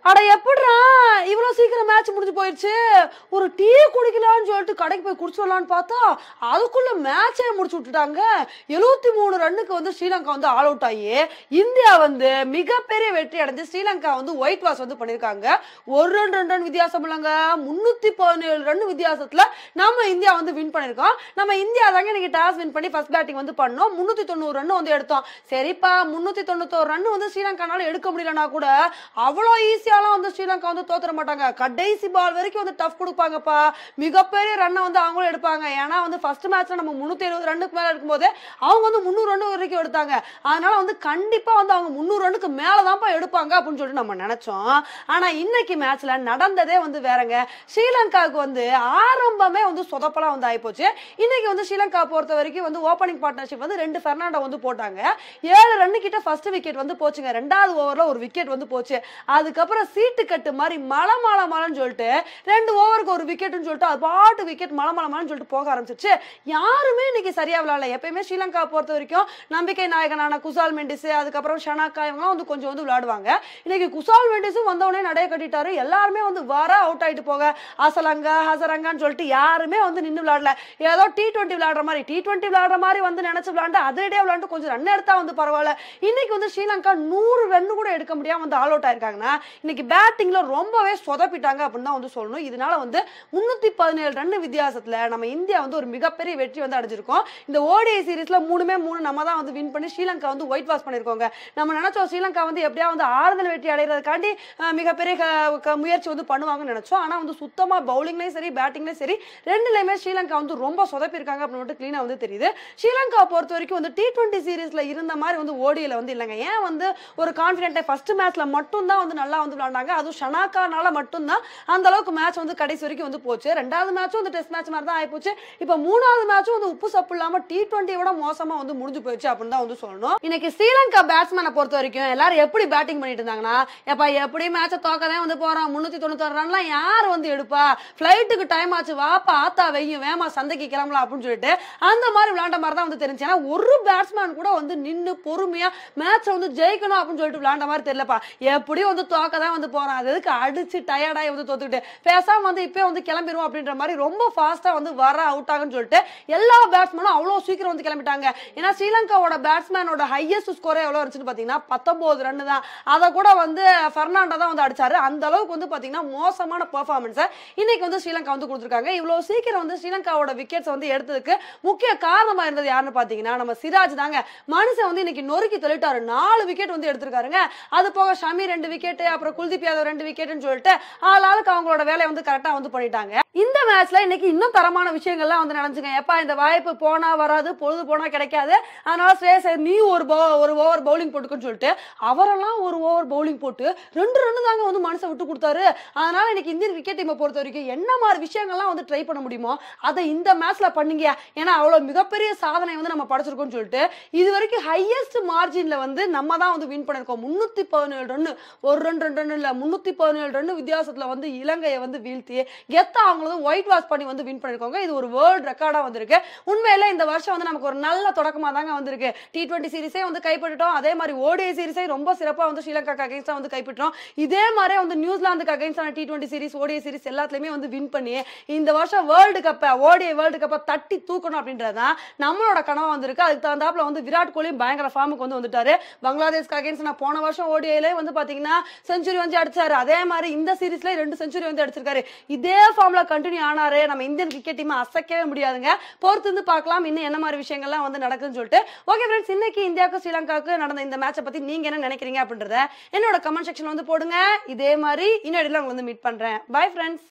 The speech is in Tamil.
அட எப்படிடா இவ்வளோ சீக்கிரம் மேட்ச் முடிஞ்சு போயிடுச்சு ஒரு டீ குடிக்கலாம்னு சொல்லிட்டு கடைக்கு போய் குடிச்சு வரலான்னு பார்த்தா அதுக்குள்ள மேட்சே முடிச்சு விட்டுட்டாங்க எழுபத்தி மூணு ரன்னுக்கு வந்து ஸ்ரீலங்கா வந்து ஆல் அவுட் ஆகி இந்தியா வந்து மிகப்பெரிய வெற்றி அடைஞ்சு ஸ்ரீலங்கா வந்து ஒயிட் வாஷ் வந்து பண்ணியிருக்காங்க ஒரு ரன் ரெண்டு ரன் வித்தியாசம் இல்லைங்க முன்னூத்தி பதினேழு ரன் வித்தியாசத்துல நம்ம இந்தியா வந்து வின் பண்ணியிருக்கோம் நம்ம இந்தியா தாங்க இன்னைக்கு டாஸ் வின் பண்ணி ஃபர்ஸ்ட் பேட்டிங் வந்து பண்ணோம் முன்னூத்தி தொண்ணூறு ரன் வந்து எடுத்தோம் சரிப்பா முன்னூத்தி தொண்ணூத்தோரு ரன் வந்து ஸ்ரீலங்கானால எடுக்க முடியலனா கூட அவ்வளோ ஈஸியாலாம் வந்து ஸ்ரீலங்கா வந்து தோத்துற மாட்டாங்க கடைசி பால் வரைக்கும் வந்து டஃப் கொடுப்பாங்கப்பா மிகப்பெரிய ரன்னை வந்து அவங்களும் எடுப்பாங்க ஏன்னா வந்து ஃபர்ஸ்ட் மேட்ச்ல நம்ம முன்னூத்தி எழுபது ரன்னுக்கு மேல இருக்கும்போது அவங்க வந்து முந்நூறு ரன் வரைக்கும் எடுத்தாங்க அதனால வந்து கண்டிப்பா வந்து அவங்க முந்நூறு ரன்னுக்கு மேலதான்ப்பா எடுப்பாங்க அப்படின்னு சொல்லிட்டு நம்ம நினைச்சோம் ஆனா இன்னைக்கு மேட்ச்ல நடந்ததே வந்து வேறங்க ஸ்ரீலங்காவுக்கு வந்து ஆரம்பமே வந்து சொதப்பலா வந்து ஆயிப்போச்சு இன்னைக்கு வந்து ஸ்ரீலங்கா பொறுத்த வரைக்கும் வந்து ஓப்பனிங் பார்ட்னர்ஷிப் வந்து ரெண்டு பெர்னாண்டோ வந்து போட்டாங்க ஏழு ரன்னு கிட்ட ஃபர்ஸ்ட் விக்கெட் வந்து போச்சுங்க ரெண்டாவது ஓவர்ல ஒரு விக்கெட் வந்து போச்சு அதுக்கப்புறம் சீட்டு கட்டு மாதிரி மலை மலை மலைன்னு சொல்லிட்டு ரெண்டு ஓவருக்கு ஒரு விக்கெட்னு சொல்லிட்டு அது பாட்டு விக்கெட் மலை மலை மலைன்னு சொல்லிட்டு போக ஆரம்பிச்சிச்சு யாருமே இன்னைக்கு சரியா விளையாடல எப்பயுமே ஸ்ரீலங்கா பொறுத்த வரைக்கும் நம்பிக்கை நாயகனான குசால் மெண்டிஸ் அதுக்கப்புறம் ஷனாக்கா இவங்கலாம் வந்து கொஞ்சம் வந்து விளையாடுவாங்க இன்னைக்கு குசால் மெண்டிஸும் வந்தவொடனே நடைய கட்டிட்டாரு எல்லாருமே வந்து வர அவுட் ஆயிட்டு போக அசலங்க ஹசரங்கான்னு சொல்லிட்டு யாருமே வந்து நின்று விளையாடல ஏதோ டி டுவெண்ட்டி விளையாடுற மாதிரி டி டுவெண்ட்டி விளையாடுற மாதிரி வந்து நினைச்சு விளையாண்டு அதே விளையாண்டு கொஞ்சம் ரன் எடுத்தா வந்து பரவாயில்ல இன்னைக்கு வந்து ஸ்ரீலங்கா நூறு ரன் கூட எடுக்க முடியாம வந்து ஆல் அவுட் ஆயிருக்காங்கன்னா இன்னைக்கு பேட்டிங்ல ரொம்பவே சொதப்பிட்டாங்க அப்படின்னு தான் வந்து சொல்லணும் இதனால வந்து முன்னூத்தி பதினேழு ரன் வித்தியாசத்துல நம்ம இந்தியா வந்து ஒரு மிகப்பெரிய வெற்றி வந்து அடைஞ்சிருக்கோம் இந்த ஓடிஐ சீரிஸ்ல மூணுமே மூணு நம்ம தான் வந்து வின் பண்ணி ஸ்ரீலங்கா வந்து ஒயிட் வாஷ் பண்ணிருக்கோங்க நம்ம நினைச்சோம் ஸ்ரீலங்கா வந்து எப்படியா வந்து ஆறுதல் வெற்றி அடைகிறதுக்காண்டி அஹ், மிகப்பெரிய க- க- முயற்சி வந்து பண்ணுவாங்கன்னு நினைச்சோம் ஆனா வந்து சுத்தமா பவுலிங்லயும் சரி பேட்டிங்லயும் சரி ரெண்டுலயுமே ஸ்ரீலங்கா வந்து ரொம்ப சொதப்பிருக்காங்க அப்படின்னு மட்டும் கிளீனா வந்து தெரியுது ஸ்ரீலங்கா பொறுத்த வரைக்கும் வந்து டி டுவெண்ட்டி சீரீஸ்ல இருந்த மாதிரி வந்து ஓடியில வந்து இல்லைங்க ஏன் வந்து ஒரு கான்பிடென்ட் ஃபர்ஸ்ட் மேட்ச்ல மட்டும் தான் வந்து நல்லா வந்து விளையாண்டாங்க அதுவும் ஷனாக்கானால மட்டும்தான் அந்த அளவுக்கு மேட்ச் வந்து கடைசி வரைக்கும் வந்து போச்சு ரெண்டாவது மேட்சும் வந்து டெஸ்ட் மேட்ச் மாதிரி தான் ஆயிப்போச்சு இப்போ மூணாவது மேட்சும் வந்து உப்பு சப்பு இல்லாம டி டுவெண்ட்டி விட மோசமா வந்து முடிஞ்சு போயிடுச்சு அப்படின்னு தான் வந்து சொல்லணும் இன்னைக்கு ஸ்ரீலங்கா பேட்ஸ்மேனை பொறுத்த வரைக்கும் எல்லாரும் எப்படி பேட்டிங் பண்ணிட்டு இருந்தாங்கன்னா எப்பா எப்படி மேட்சை தோக்கதான் வந்து போறோம் முன்னூத்தி தொண்ணூத்தாறு ரன்லாம் யார் வந்து எடுப்பா ஃபிளைட்டுக்கு டைம் ஆச்சு வாப்பா ஆத்தா வெய்யும் வேமா சந்தைக்கு கிளம்பலாம் அப்படின்னு சொல்லிட்டு அந்த மாதிரி விளையாண்ட மாதிரி தான் வந்து தெரிஞ்சு ஏன்னா ஒரு பேட்ஸ்மேன் கூட வந்து நின்னு பொறுமையா மேட்சை வந்து ஜெயிக்கணும் அப்படின்னு சொல்லிட்டு விளையாண்ட மாதிரி தெரியலப்பா எப்படியும் வந்து தோக்க தான் வந்து போறான் அது எதுக்கு அடிச்சு டயர்டாகி வந்து தோத்துக்கிட்டு பேசாம வந்து இப்பயே வந்து கிளம்பிடுவோம் அப்படின்ற மாதிரி ரொம்ப ஃபாஸ்டா வந்து வர அவுட் ஆகுன்னு சொல்லிட்டு எல்லா பேட்ஸ்மேனும் அவ்வளோ சீக்கிரம் வந்து கிளம்பிட்டாங்க ஏன்னா ஸ்ரீலங்காவோட பேட்ஸ்மேனோட ஹையஸ்ட் ஸ்கோரே எவ்வளோ இருந்துச்சுன்னு பார்த்தீங்கன்னா பத்தொன்பது ரன் தான் அதை கூட வந்து ஃபெர்னாண்டோ தான் வந்து அடிச்சாரு அந்த அளவுக்கு வந்து பார்த்தீங்கன்னா மோசமான பெர்ஃபார்மன்ஸை இன்னைக்கு வந்து ஸ்ரீலங்கா வந்து கொடுத்துருக்காங்க இவ்வளோ சீக்கிரம் வந்து ஸ்ரீலங்காவோட விக்கெட்ஸ் வந்து எடுத்ததுக்கு முக்கிய காரணமா இருந்தது யாருன்னு பார்த்தீங்கன்னா நம்ம சிராஜ் தாங்க மனுஷன் வந்து இன்னைக்கு நொறுக்கி தள்ளிட்டாரு நாலு விக்கெட் வந்து எடுத்திருக்காருங்க அது போக ஷமி ரெண்டு விக்கெட் அப்புறம் குல்தீப் யாதவ் ரெண்டு விக்கெட்னு சொல்லிட்டு ஆளாளுக்கு அவங்களோட வேலையை வந்து கரெக்டா வந்து பண்ணிட்டாங்க இந்த மேட்ச்ல இன்னைக்கு இன்னும் தரமான விஷயங்கள்லாம் வந்து நடந்துச்சுங்க எப்பா இந்த வாய்ப்பு போனா வராது பொழுது போனா கிடைக்காது அதனால ஸ்ரேயஸ் ஐயர், நீ ஒரு bow- ஒரு ஓவர் பவுலிங் போட்டுக்குன்னு சொல்லிட்டு அவரெல்லாம் ஒரு ஓவர் பவுலிங் போட்டு ரெண்டு ரன்னு தாங்க வந்து மனசை விட்டு கொடுத்தாரு அதனால இன்னைக்கு இந்தியன் கிரிக்கெட் டீமை பொறுத்த வரைக்கும் என்ன மாதிரி விஷயங்கள்லாம் வந்து ட்ரை பண்ண முடியுமோ அதை இந்த மேட்ச்ல பண்ணீங்க ஏன்னா அவ்வளவு மிகப்பெரிய சாதனை வந்து நம்ம படைச்சிருக்கோம்னு சொல்லிட்டு இது வரைக்கும் ஹையஸ்ட் மார்ஜின்ல வந்து நம்ம தான் வந்து வின் பண்ணிருக்கோம் முன்னூத்தி பதினேழு ரன் ஒரு ரன் ரெண்டு ரன் இல்ல முன்னூத்தி பதினேழு ரன் வித்தியாசத்துல வந்து இலங்கையை வந்து வீழ்த்தி கெத்தா அவங்க வந்து ஒயிட் வாஷ் பண்ணி வந்து வின் பண்ணிருக்காங்க இது ஒரு வேர்ல்ட் ரெக்கார்டா வந்திருக்கு உண்மையில இந்த வருஷம் வந்து நமக்கு ஒரு நல்ல தொடக்கமா தாங்க வந்திருக்கு டி டுவெண்ட்டி சீரிஸே வந்து கைப்பற்றிட்டோம் அதே மாதிரி ஓடிஐ சீரிஸே ரொம்ப சிறப்பா வந்து ஸ்ரீலங்காக்கு அகைன்ஸ்டா வந்து கைப்பற்றோம் இதே மாதிரி வந்து நியூசிலாந்துக்கு அகைன்ஸ்டான T twenty series ODI series எல்லாத்துலயுமே வந்து வின் பண்ணி இந்த வருஷம் வேர்ல்டு கப்பை ஓடிஐ வேர்ல்டு கப்பை தட்டி தூக்கணும் அப்படின்றதுதான் நம்மளோட கனவா வந்திருக்கு அதுக்கு தகுந்தாப்புல வந்து விராட் கோலியும் பயங்கர ஃபார்முக்கு வந்து வந்துட்டாரு பங்களாதேஷ்க்கு அகைன்ஸ்ட் நான் போன வருஷம் ஓடிஐலே வந்து பாத்தீங்கன்னா செஞ்சுரி வந்து அடிச்சாரு அதே மாதிரி இந்த சீரிஸ்ல ரெண்டு செஞ்சுரி வந்து அடிச்சிருக்காரு இதே ஃபார்ம்ல கண்டினியூ ஆனாரு நம்ம இந்தியன் கிரிக்கெட் டீம் அசைக்கவே முடியாதுங்க பொறுத்து இருந்து பார்க்கலாம் இன்னும் என்ன மாதிரி விஷயங்கள்லாம் வந்து நடக்குதுன்னு சொல்லிட்டு ஓகே ஃப்ரெண்ட்ஸ் இன்னைக்கு இந்தியாவுக்கும் ஸ்ரீலங்காவுக்கு நடந்த இந்த மேட்சை பத்தி நீங்க என்ன நினைக்கிறீங்க அப்படின்றத என்னோட கமெண்ட் செக்ஷன் வந்து போடுங்க இதே மாதிரி இன்னொரு உங்களை வந்து மீட் பண்றேன் பை ஃப்ரெண்ட்ஸ்